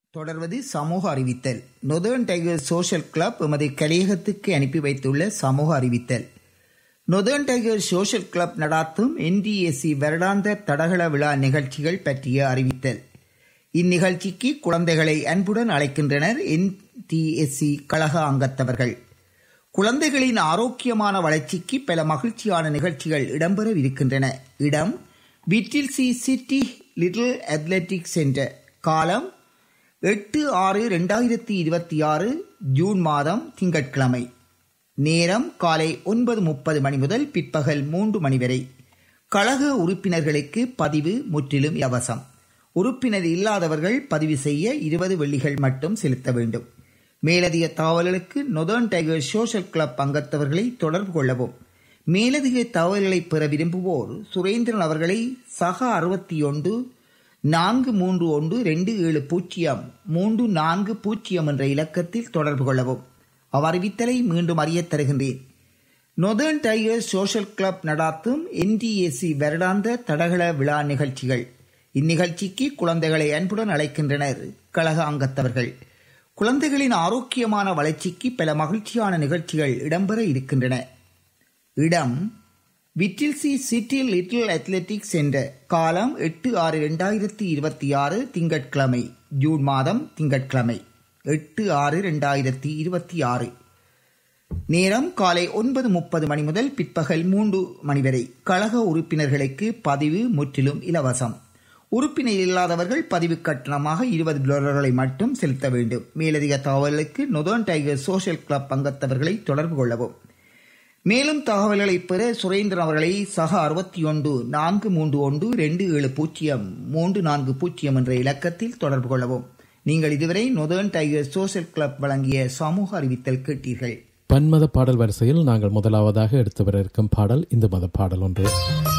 தொடர்வது சமூக அறிவித்தல் நொதர்ன் டைகர் சோஷியல் கிளப் எமது கலையகத்துக்கு அனுப்பி வைத்துள்ள சமூக அறிவித்தல் நொதர்ன் டைகர் சோஷியல் கிளப் நடாத்தும் என்டிஎஸ்சி வருடாந்த தடகள விழா நிகழ்ச்சிகள் பற்றிய அறிவித்தல் இந்நிகழ்ச்சிக்கு குழந்தைகளை அன்புடன் அழைக்கின்றனர் என்டிஎஸ்சி கழக அங்கத்தவர்கள் குழந்தைகளின் ஆரோக்கியமான வளர்ச்சிக்கு பல மகிழ்ச்சியான நிகழ்ச்சிகள் இடம்பெறவிருக்கின்றன இடம் Whittlesea City Little Athletic Centre காலம் எட்டு ஆறு ரெண்டாயிரத்தி இருபத்தி ஆறு ஜூன் மாதம் திங்கட்கிழமை நேரம் காலை ஒன்பது முப்பது மணி முதல் பிற்பகல் மூன்று மணி வரை கழக உறுப்பினர்களுக்கு பதிவு முற்றிலும் இலவசம் உறுப்பினர் இல்லாதவர்கள் பதிவு செய்ய இருபது வெள்ளிகள் மட்டும் செலுத்த வேண்டும் மேலதிக தகவல்களுக்கு நொதர்ன் டைகர் சோஷியல் கிளப் அங்கத்தவர்களை தொடர்பு கொள்ளவும் மேலதிக தகவல்களை பெற விரும்புவோர் சுரேந்திரன் அவர்களை சக அறுபத்தி ஒன்று நான்கு மூன்று ஒன்று ரெண்டு ஏழு பூஜ்ஜியம் மூன்று நான்கு பூஜ்ஜியம் என்ற இலக்கத்தில் தொடர்பு கொள்ளவும் அவ்வறிவித்தலை மீண்டும் அறியத் தருகின்றேன் நொதர்ன் டைகர் சோஷியல் கிளப் நடாத்தும் என்டிஏசி வருடாந்த தடகள விழா நிகழ்ச்சிகள் இந்நிகழ்ச்சிக்கு குழந்தைகளை அன்புடன் அழைக்கின்றனர் கழக அங்கத்தவர்கள் குழந்தைகளின் ஆரோக்கியமான வளர்ச்சிக்கு பல மகிழ்ச்சியான நிகழ்ச்சிகள் இடம்பெற இருக்கின்றன இடம் விட்டில்சி சிட்டி லிட்டில் அத்லெட்டிக்ஸ் என்ற காலம் எட்டு ஆறு ரெண்டாயிரத்தி இருபத்தி ஆறு திங்கட்கிழமை ஜூன் மாதம் திங்கட்கிழமை எட்டு ஆறு ரெண்டாயிரத்தி இருபத்தி ஆறு நேரம் காலை ஒன்பது முப்பது மணி முதல் பிற்பகல் மூன்று மணி வரை கழக உறுப்பினர்களுக்கு பதிவு முற்றிலும் இலவசம் உறுப்பினர் இல்லாதவர்கள் பதிவு கட்டணமாக இருபது டாலர்களை மட்டும் செலுத்த வேண்டும் மேலதிக தகவல்களுக்கு நொதர்ன் டைகர் சோஷியல் கிளப் அங்கத்தவர்களை தொடர்பு கொள்ளவும் மேலும் தகவல்களை பெற சுரேந்திரன் அவர்களை சக அறுபத்தி ஒன்று நான்கு மூன்று ஒன்று ரெண்டு ஏழு பூஜ்ஜியம் மூன்று நான்கு பூஜ்ஜியம் என்ற இலக்கத்தில் தொடர்பு கொள்ளவும் நீங்கள் இதுவரை நொதர்ன் டைகர் சோஷியல் கிளப் வழங்கிய சமூக அறிவித்தல் கேட்டீர்கள் பன்மத பாடல் வரிசையில் நாங்கள் முதலாவதாக எடுத்து வர இருக்கும் பாடல் இந்து மத பாடல் ஒன்று